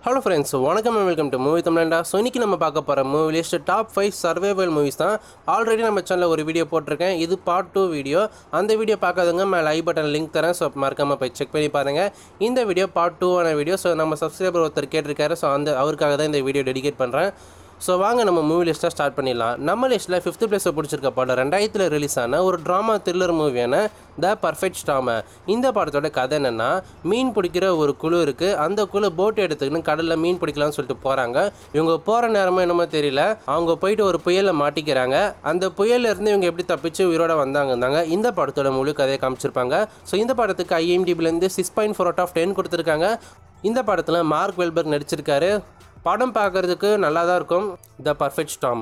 Hello friends வணக்கம் welcome to movie தமிழ்டா so இன்றைக்கி நம்ம பார்க்க போகிற movie list top five survival movies தான் ஆல்ரெடி நம்ம சேனலில் ஒரு வீடியோ போட்டிருக்கேன் இது பார்ட் டூ வீடியோ அந்த வீடியோ பார்க்காதவங்க மேலே ஐ பட்டன் லிங்க் தரேன் ஸோ மறக்காமல் போய் செக் பண்ணி பாருங்கள் இந்த வீடியோ பார்ட் டூவான வீடியோ ஸோ நம்ம சப்ஸ்கிரைபர் ஒருத்தர் கேட்டிருக்காரு ஸோ அந்த அவருக்காக தான் இந்த வீடியோ டெடிகேட் பண்ணுறேன் ஸோ வாங்க நம்ம மூவி லிஸ்ட்டாக ஸ்டார்ட் பண்ணிடலாம் நம்ம லிஸ்ட்டில் ஃபிஃப்த் பிளேஸை பிடிச்சிருக்க படம் ரெண்டாயிரத்தில் ரிலீஸ் ஆன ஒரு ட்ராமா த்ரில்லர் மூவியான த பர்ஃபெக்ட் ஸ்டாம இந்த படத்தோட கதை என்னென்னா மீன் பிடிக்கிற ஒரு குழு இருக்குது அந்த குழு போட் எடுத்துக்கின்னு கடலில் மீன் பிடிக்கலாம்னு சொல்லிட்டு போகிறாங்க இவங்க போகிற நேரமோ என்னமோ தெரியல அவங்க போயிட்டு ஒரு புயலில் மாட்டிக்கிறாங்க அந்த புயல்ல இருந்து இவங்க எப்படி தப்பிச்சு உயிரோட வந்தாங்கன்னாங்க இந்த படத்தோட முழு கதையை காமிச்சிருப்பாங்க ஸோ இந்த படத்துக்கு ஐஎம்டிபிலேருந்து six point four out of ten கொடுத்துருக்காங்க இந்த படத்தில் மார்க் வெல்பர்க் நடிச்சிருக்காரு படம் பார்க்கறதுக்கு நல்லா தான் இருக்கும் த பர்ஃபெக்ட் ஸ்டாம்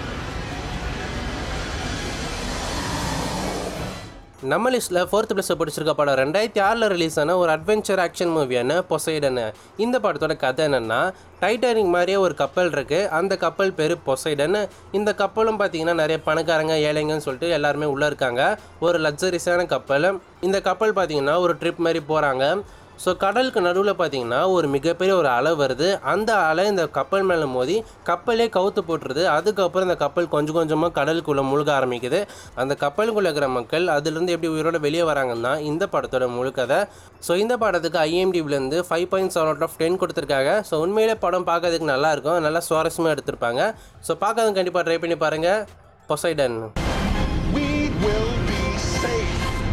நம்ம லிஸ்ட்டில் ஃபோர்த் பிளேஸை பிடிச்சிருக்க படம் ரெண்டாயிரத்தி ஆறில் ரிலீஸ் ஆன ஒரு அட்வென்ச்சர் ஆக்ஷன் மூவியான பொசைடன் இந்த படத்தோட கதை என்னென்னா டைட்டானிக் மாதிரியே ஒரு கப்பல் இருக்குது அந்த கப்பல் பேர் பொசைடன் இந்த கப்பலும் பார்த்தீங்கன்னா நிறைய பணக்காரங்க ஏழைங்கன்னு சொல்லிட்டு எல்லாருமே உள்ளே இருக்காங்க ஒரு லக்ஸரிஸான கப்பல் இந்த கப்பல் பார்த்தீங்கன்னா ஒரு ட்ரிப் மாதிரி போகிறாங்க ஸோ கடலுக்கு நடுவில் பார்த்தீங்கன்னா ஒரு மிகப்பெரிய ஒரு அலை வருது அந்த அலை இந்த கப்பல் மேலே மோதி கப்பலே கவுத்து போட்டுருது அதுக்கப்புறம் இந்த கப்பல் கொஞ்சம் கொஞ்சமாக கடலுக்குள்ளே முழுக ஆரம்பிக்குது அந்த கப்பலுக்குள்ளே இருக்கிற மக்கள் அதுலேருந்து எப்படி உயிரோட வெளியே வராங்கன்னா இந்த படத்தோட முழு கதை ஸோ இந்த படத்துக்கு ஐஎம்டிபிலேருந்து five point seven out of ten கொடுத்துருக்காங்க ஸோ உண்மையிலே படம் பார்க்கறதுக்கு நல்லா இருக்கும் நல்லா சுவாரஸ்யமாக எடுத்திருப்பாங்க ஸோ பார்க்கறதுக்கு கண்டிப்பாக ட்ரை பண்ணி பாருங்கள் Poseidon We will be safe.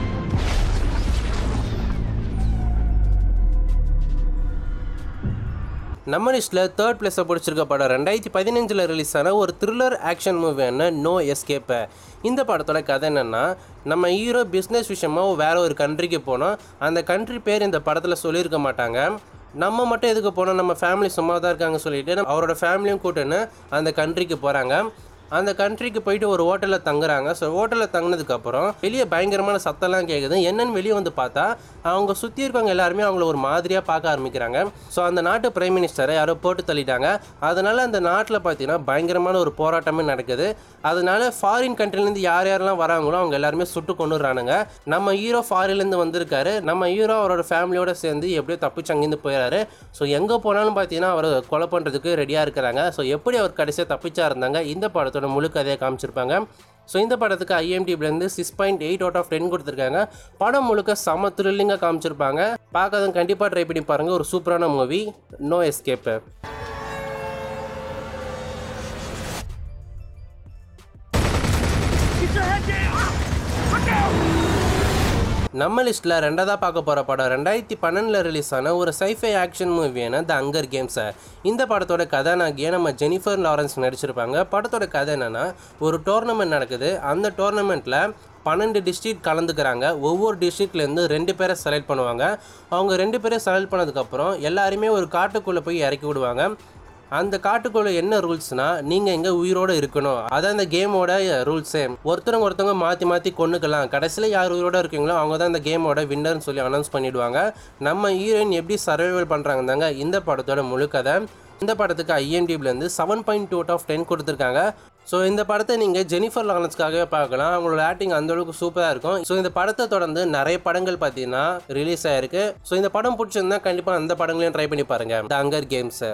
நம்ம லிஸ்ட்டில் தேர்ட் பிளேஸை பிடிச்சிருக்க படம் ரெண்டாயிரத்தி பதினஞ்சில் ரிலீஸ் ஆன ஒரு த்ரில்லர் ஆக்ஷன் மூவியான நோ எஸ்கேப்பை இந்த படத்தோட கதை என்னென்னா நம்ம ஹீரோ பிஸ்னஸ் விஷயமா வேற ஒரு கண்ட்ரிக்கு போனோம் அந்த கண்ட்ரி பேர் இந்த படத்தில் சொல்லியிருக்க மாட்டாங்க நம்ம மட்டும் எதுக்கு போனோம் நம்ம ஃபேமிலி சும்மா தான் இருக்காங்க சொல்லிட்டு அவரோட ஃபேமிலியும் கூட்டுன்னு அந்த கண்ட்ரிக்கு போகிறாங்க அந்த கண்ட்ரிக்கு போயிட்டு ஒரு ஹோட்டலில் தங்குறாங்க ஸோ ஹோட்டலில் தங்கினதுக்கப்புறம் வெளியே பயங்கரமான சத்தம்லாம் கேட்குது என்னன்னு வெளியே வந்து பார்த்தா அவங்க சுற்றி இருக்கவங்க எல்லாருமே அவங்கள ஒரு மாதிரியாக பார்க்க ஆரம்பிக்கிறாங்க ஸோ அந்த நாட்டு பிரைம் மினிஸ்டரை யாரோ போட்டு தள்ளிட்டாங்க அதனால் அந்த நாட்டில் பார்த்தீங்கன்னா பயங்கரமான ஒரு போராட்டமே நடக்குது அதனால ஃபாரின் கண்ட்ரிலேருந்து யார் யாரெல்லாம் வராங்களோ அவங்க எல்லாருமே சுட்டு கொண்டுறானுங்க நம்ம ஹீரோ ஃபாரின்லேருந்து வந்திருக்காரு நம்ம ஹீரோ அவரோட ஃபேமிலியோட சேர்ந்து எப்படியோ தப்பிச்சு அங்கேருந்து போயிடாரு ஸோ எங்கே போனாலும் பார்த்தீங்கன்னா அவர் கொலை பண்ணுறதுக்கு ரெடியாக இருக்கிறாங்க ஸோ எப்படி அவர் கடைசியாக தப்பிச்சா இருந்தாங்க இந்த படத்தோட முழு கதையை காமிச்சிருப்பாங்க ஸோ இந்த படத்துக்கு ஐஎம்டிபிலேருந்து six point eight out of ten கொடுத்துருக்காங்க படம் முழுக்க செம த்ரில்லிங்காக காமிச்சிருப்பாங்க பார்க்காதவங்க கண்டிப்பாக ட்ரை பண்ணி பாருங்கள் ஒரு சூப்பரான movie no escape Get your head down. Look out. நம்ம லிஸ்ட்டில் ரெண்டாவதாக பார்க்க போகிற படம் ரெண்டாயிரத்தி பன்னெண்டில் ரிலீஸ் ஆன ஒரு சைஃபை ஆக்ஷன் மூவியான த அங்கர் கேம்ஸை இந்த படத்தோட கதாநாயகியை நம்ம ஜெனிஃபர் லாரன்ஸ் நடிச்சிருப்பாங்க படத்தோட கதை என்னென்னா ஒரு டோர்னமெண்ட் நடக்குது அந்த டோர்னமெண்ட்டில் பன்னெண்டு டிஸ்ட்ரிக்ட் கலந்துக்கிறாங்க ஒவ்வொரு டிஸ்ட்ரிக்ட்லேருந்து ரெண்டு பேரை செலக்ட் பண்ணுவாங்க அவங்க ரெண்டு பேரை செலக்ட் பண்ணதுக்கப்புறம் எல்லாருமே ஒரு காட்டுக்குள்ளே போய் இறக்கி விடுவாங்க அந்த காட்டுக்குள்ள என்ன ரூல்ஸ்னா நீங்க எங்க உயிரோட இருக்கணும் அதான் இந்த கேமோட ரூல்ஸே ஒருத்தவங்க ஒருத்தவங்க மாத்தி மாத்தி கொண்டுக்கலாம் கடைசியில் யார் உயிரோட இருக்கீங்களோ அவங்க தான் இந்த கேமோட வின்னர்னு சொல்லி அனௌன்ஸ் பண்ணிடுவாங்க நம்ம ஹீரோயின் எப்படி சர்வைவல் பண்றாங்க தாங்க இந்த படத்தோட முழு கதை இந்த படத்துக்கு ஐஎம்டிபிலேருந்து seven point two out of ten கொடுத்துருக்காங்க ஸோ இந்த படத்தை நீங்கள் ஜெனிஃபர் லாரன்ஸ்க்காகவே பார்க்கலாம் அவங்களோட ஆக்டிங் அந்த அளவுக்கு சூப்பராக இருக்கும் ஸோ இந்த படத்தை தொடர்ந்து நிறைய படங்கள் பார்த்தீங்கன்னா ரிலீஸ் ஆயிருக்கு ஸோ இந்த படம் பிடிச்சிருந்தா கண்டிப்பாக அந்த படங்களையும் ட்ரை பண்ணி பாருங்க த அங்கர் கேம்ஸை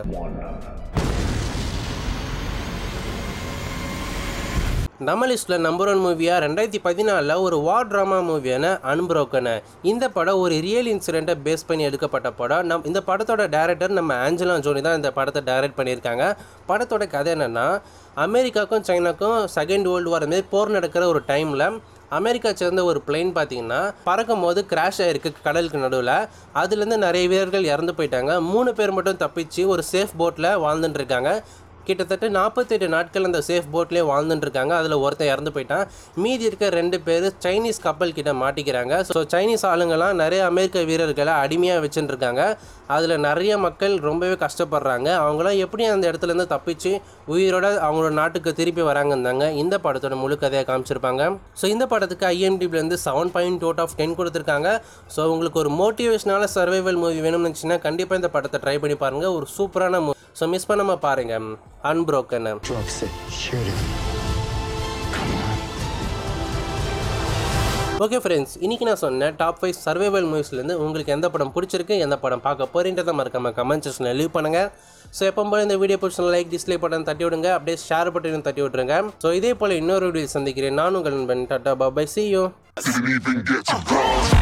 நம்ம லிஸ்ட்டில் நம்பர் ஒன் மூவியாக ரெண்டாயிரத்தி பதினாலில் ஒரு வார் ட்ராமா மூவியான அன்புரோக்கனு இந்த படம் ஒரு ரியல் இன்சிடெண்ட்டை பேஸ் பண்ணி எடுக்கப்பட்ட படம் நம் இந்த படத்தோட டேரக்டர் நம்ம ஆஞ்சலா ஜோனி தான் இந்த படத்தை டைரக்ட் பண்ணியிருக்காங்க படத்தோட கதை என்னென்னா அமெரிக்காவுக்கும் சைனாக்கும் செகண்ட் வேர்ல்டு வார் மாதிரி போர் நடக்கிற ஒரு டைமில் அமெரிக்கா சேர்ந்த ஒரு பிளெயின் பார்த்தீங்கன்னா பறக்கும் போது கிராஷ் ஆயிருக்கு கடலுக்கு நடுவில் அதுலேருந்து நிறைய வீரர்கள் இறந்து போயிட்டாங்க மூணு பேர் மட்டும் தப்பிச்சு ஒரு சேஃப் போட்டில் வாழ்ந்துட்டு இருக்காங்க கிட்டத்தட்ட நாற்பத்தெட்டு நாட்கள் அந்த சேஃப் போட்லேயே வாழ்ந்துட்டு இருக்காங்க அதில் ஒருத்தன் இறந்து போயிட்டான் மீதி இருக்க ரெண்டு பேர் சைனீஸ் கப்பல் கிட்ட மாட்டிக்கிறாங்க ஸோ சைனீஸ் ஆளுங்கெல்லாம் நிறைய அமெரிக்க வீரர்களை அடிமையாக வச்சுட்டு இருக்காங்க அதில் நிறைய மக்கள் ரொம்பவே கஷ்டப்படுறாங்க அவங்களாம் எப்படி அந்த இடத்துல இருந்து தப்பிச்சு உயிரோட அவங்களோட நாட்டுக்கு திருப்பி வராங்கன்னாங்க இந்த படத்தோட முழு கதையை காமிச்சிருப்பாங்க ஸோ இந்த படத்துக்கு ஐஎம்டிபிலேருந்து seven point out of ten கொடுத்துருக்காங்க ஸோ உங்களுக்கு ஒரு மோட்டிவேஷனால சர்வைவல் மூவி வேணும்னு இருந்துச்சுன்னா கண்டிப்பாக இந்த படத்தை ட்ரை பண்ணி பாருங்கள் ஒரு சூப்பரான மூவி ஸோ மிஸ் பண்ணாமல் பாருங்கள் unbroken Drugs it. Shoot him. Come on. Okay friends இன்னைக்கு நான் சொன்ன டாப் ஃபைவ் சர்வைவல் மூவிஸ்லேருந்து உங்களுக்கு எந்த படம் பிடிச்சிருக்கு எந்த படம் பார்க்க போறீன்றதை மறக்காம கமெண்ட் செக்ஷனில் லீவ் பண்ணுங்க ஸோ எப்போ போல இந்த வீடியோ பிடிச்ச லைக் டிஸ்லைக் பட்டன் தட்டி விடுங்க அப்படியே ஷேர் பட்டன் தட்டி விட்டுருங்க ஸோ இதே போல இன்னொரு வீடியோ சந்திக்கிறேன் நான் உங்கள் நண்பன் tata bye bye see you Didn't even get to cross.